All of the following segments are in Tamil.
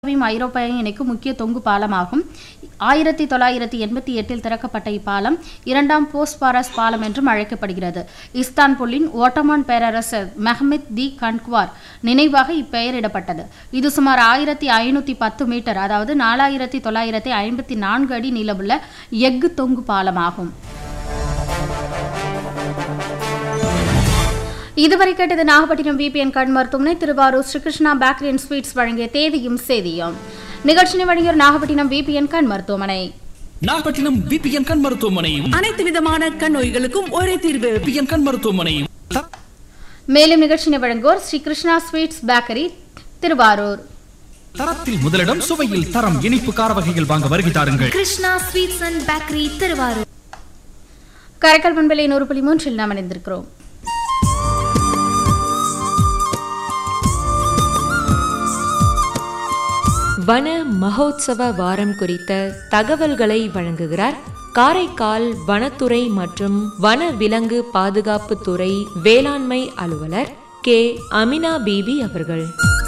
இந்தியாவையும் ஐரோப்பாவையும் இணைக்கும் முக்கிய தொங்கு பாலமாகும் ஆயிரத்தி தொள்ளாயிரத்தி எண்பத்தி எட்டில் திறக்கப்பட்ட இப்பாலம் இரண்டாம் போஸ்பாரஸ் பாலம் என்றும் அழைக்கப்படுகிறது இஸ்தான்புல்லின் ஓட்டமான் பேரரசர் மெஹமெத் தி கன்க்வார் நினைவாக இப்பெயரிடப்பட்டது இது சுமார் ஆயிரத்தி ஐநூற்றி பத்து மீட்டர் அதாவது நாலாயிரத்தி தொள்ளாயிரத்தி ஐம்பத்தி நான்கு அடி நீளமுள்ள எஃகு தொங்கு பாலமாகும் இதுவரை கேட்டது நாகப்பட்டினம் விபிஎன் கண் மருத்துவமனை Thiruvarur Srikrishna bakery and sweets வழங்கிய தேதியும் செய்தியும் நிகழ்ச்சியை வழங்கியோர் நாகப்பட்டினம் விபிஎன் கண் மருத்துவமனை நாகப்பட்டினம் விபிஎன் கண் மருத்துவமனை அனைத்து விதமான கண் நோய்களுக்கும் ஒரே தீர்வு விபிஎன் கண் மருத்துவமனை மேலும் நிகழ்ச்சியை வழங்குவோர் ஸ்ரீ கிருஷ்ணா ஸ்வீட்ஸ் பேக்கரி திருவாரூர் தரத்தில் முதலிடம் சுவையில் தரம் இனிப்பு கார வகைகள் வாங்க வருகை தாருங்கள் Krishna sweets and bakery Thiruvarur Karaikal பண்பலை நூறு புள்ளி மூன்றில் நாம் இணைந்திருக்கிறோம் வன மகோத்சவ வாரம் குறித்த தகவல்களை வழங்குகிறார் காரைக்கால் வனத்துறை மற்றும் வன விலங்கு பாதுகாப்பு துறை வேளாண்மை அலுவலர் கே அமினா பீபி அவர்கள்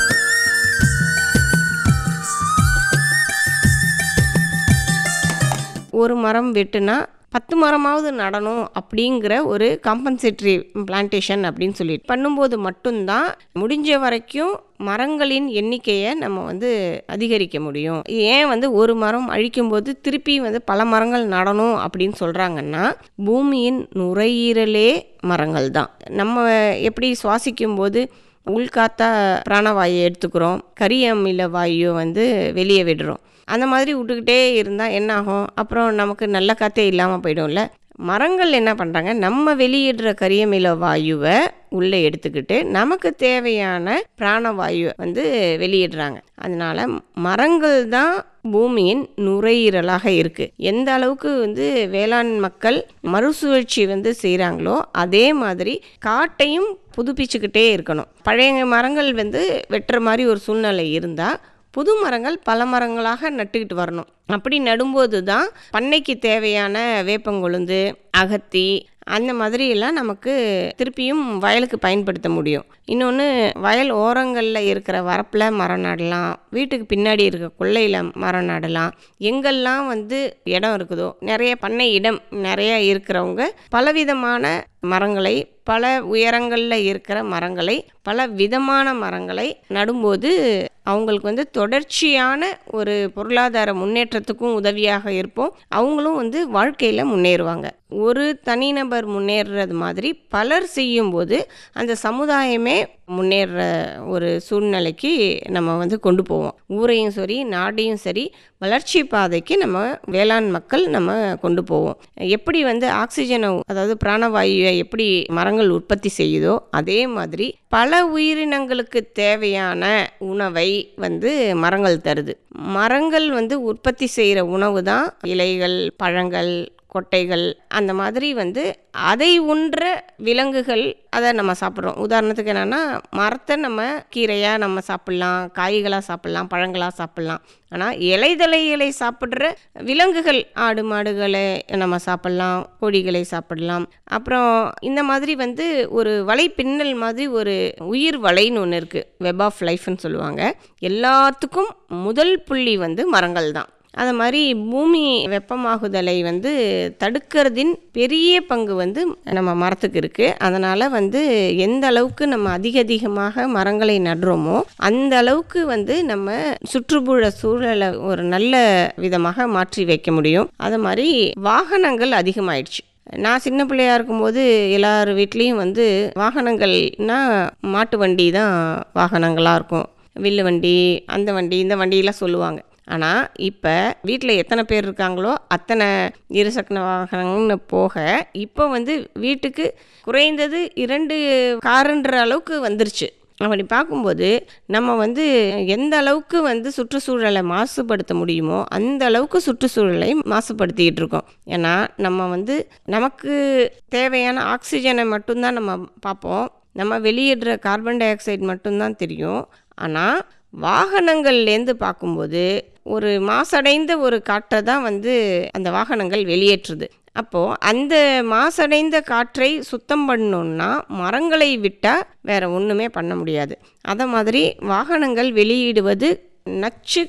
ஒரு மரம் வெட்டுனா பத்து மரமாவது நடணும் அப்படிங்கிற ஒரு காம்பன்சேட்டரி பிளான்டேஷன் அப்படின்னு சொல்லிட்டு பண்ணும்போது மட்டும்தான் முடிஞ்ச வரைக்கும் மரங்களின் எண்ணிக்கையை நம்ம வந்து அதிகரிக்க முடியும் ஏன் வந்து ஒரு மரம் அழிக்கும்போது திருப்பி வந்து பல மரங்கள் நடணும் அப்படின்னு சொல்கிறாங்கன்னா பூமியின் நுரையீரலே மரங்கள் தான் நம்ம எப்படி சுவாசிக்கும் போது உள்காத்தா பிராணவாயு எடுத்துக்கிறோம் கரி அமில வாயு வந்து வெளியே விடுறோம் அந்த மாதிரி விட்டுக்கிட்டே இருந்தால் என்ன ஆகும் அப்புறம் நமக்கு நல்ல காற்றே இல்லாமல் போயிடும்ல மரங்கள் என்ன பண்ணுறாங்க நம்ம வெளியிடுற கரியமில வாயுவை உள்ளே எடுத்துக்கிட்டு நமக்கு தேவையான பிராணவாயு வந்து வெளியிடுறாங்க அதனால மரங்கள் தான் பூமியின் நுரையீரலாக இருக்குது எந்த அளவுக்கு வந்து வேளாண் மக்கள் மறுசுழற்சி வந்து செய்கிறாங்களோ அதே மாதிரி காட்டையும் புதுப்பிச்சுக்கிட்டே இருக்கணும் பழைய மரங்கள் வந்து வெட்டுற மாதிரி ஒரு சூழ்நிலை இருந்தால் புது மரங்கள் பல மரங்களாக நட்டுக்கிட்டு வரணும் அப்படி நடும்போது தான் பண்ணைக்கு தேவையான வேப்பங்கொழுந்து அகத்தி அந்த மாதிரி எல்லாம் நமக்கு திருப்பியும் வயலுக்கு பயன்படுத்த முடியும் இன்னொன்று வயல் ஓரங்களில் இருக்கிற வரப்பில் மரம் நடலாம் வீட்டுக்கு பின்னாடி இருக்க கொள்ளையில் மரம் நடலாம் எங்கெல்லாம் வந்து இடம் இருக்குதோ நிறைய பண்ணை இடம் நிறைய இருக்கிறவங்க பலவிதமான மரங்களை பல உயரங்களில் இருக்கிற மரங்களை பல விதமான மரங்களை நடும்போது அவங்களுக்கு வந்து தொடர்ச்சியான ஒரு பொருளாதார முன்னேற்றத்துக்கும் உதவியாக இருப்போம் அவங்களும் வந்து வாழ்க்கையில் முன்னேறுவாங்க ஒரு தனிநபர் முன்னேறுறது மாதிரி பலர் செய்யும்போது அந்த சமுதாயமே முன்னேற ஒரு சூழ்நிலைக்கு நம்ம வந்து கொண்டு போவோம் ஊரையும் சரி நாட்டையும் சரி வளர்ச்சி பாதைக்கு நம்ம வேளாண் மக்கள் நம்ம கொண்டு போவோம் எப்படி வந்து ஆக்சிஜனை அதாவது பிராணவாயுவை எப்படி மரங்கள் உற்பத்தி செய்யுதோ அதே மாதிரி பல உயிரினங்களுக்கு தேவையான உணவை வந்து மரங்கள் தருது மரங்கள் வந்து உற்பத்தி செய்கிற உணவு தான் இலைகள் பழங்கள் கொட்டைகள் அந்த மாதிரி வந்து அதை உண்ற விலங்குகள் அதை நம்ம சாப்பிட்றோம் உதாரணத்துக்கு என்னென்னா மரத்தை நம்ம கீரையாக நம்ம சாப்பிட்லாம் காய்களாக சாப்பிட்லாம் பழங்களாக சாப்பிட்லாம் ஆனால் இலைதலைகளை சாப்பிட்ற விலங்குகள் ஆடு மாடுகளை நம்ம சாப்பிட்லாம் கோழிகளை சாப்பிடலாம் அப்புறம் இந்த மாதிரி வந்து ஒரு வலை பின்னல் மாதிரி ஒரு உயிர் வலைன்னு ஒன்று இருக்குது வெப் ஆஃப் லைஃப்னு சொல்லுவாங்க எல்லாத்துக்கும் முதல் புள்ளி வந்து மரங்கள் தான் அது மாதிரி பூமி வெப்பமாகுதலை வந்து தடுக்கிறதின் பெரிய பங்கு வந்து நம்ம மரத்துக்கு இருக்குது அதனால் வந்து எந்த அளவுக்கு நம்ம அதிக அதிகமாக மரங்களை நடுறோமோ அந்த அளவுக்கு வந்து நம்ம சுற்றுப்புற சூழலை ஒரு நல்ல விதமாக மாற்றி வைக்க முடியும் அது மாதிரி வாகனங்கள் அதிகமாயிடுச்சு நான் சின்ன பிள்ளையா இருக்கும்போது எல்லார் வீட்லேயும் வந்து வாகனங்கள்னா மாட்டு வண்டி தான் வாகனங்களாக இருக்கும் வில்லு வண்டி அந்த வண்டி இந்த வண்டியெல்லாம் சொல்லுவாங்க ஆனால் இப்போ வீட்டில் எத்தனை பேர் இருக்காங்களோ அத்தனை இருசக்கர வாகனங்கள்னு போக இப்போ வந்து வீட்டுக்கு குறைந்தது இரண்டு காருன்ற அளவுக்கு வந்துருச்சு அப்படி பார்க்கும்போது நம்ம வந்து எந்த அளவுக்கு வந்து சுற்றுச்சூழலை மாசுபடுத்த முடியுமோ அந்த அளவுக்கு சுற்றுச்சூழலை மாசுபடுத்திக்கிட்டு இருக்கோம் ஏன்னா நம்ம வந்து நமக்கு தேவையான ஆக்சிஜனை மட்டும்தான் நம்ம பார்ப்போம் நம்ம வெளியிடுற கார்பன் டை ஆக்சைடு மட்டும்தான் தெரியும் ஆனால் வாகனங்கள்லேருந்து பார்க்கும்போது ஒரு மாசடைந்த ஒரு காற்றை தான் வந்து அந்த வாகனங்கள் வெளியேற்றுது அப்போது அந்த மாசடைந்த காற்றை சுத்தம் பண்ணணுன்னா மரங்களை விட்டால் வேற ஒன்றுமே பண்ண முடியாது அதை மாதிரி வாகனங்கள் வெளியிடுவது நச்சு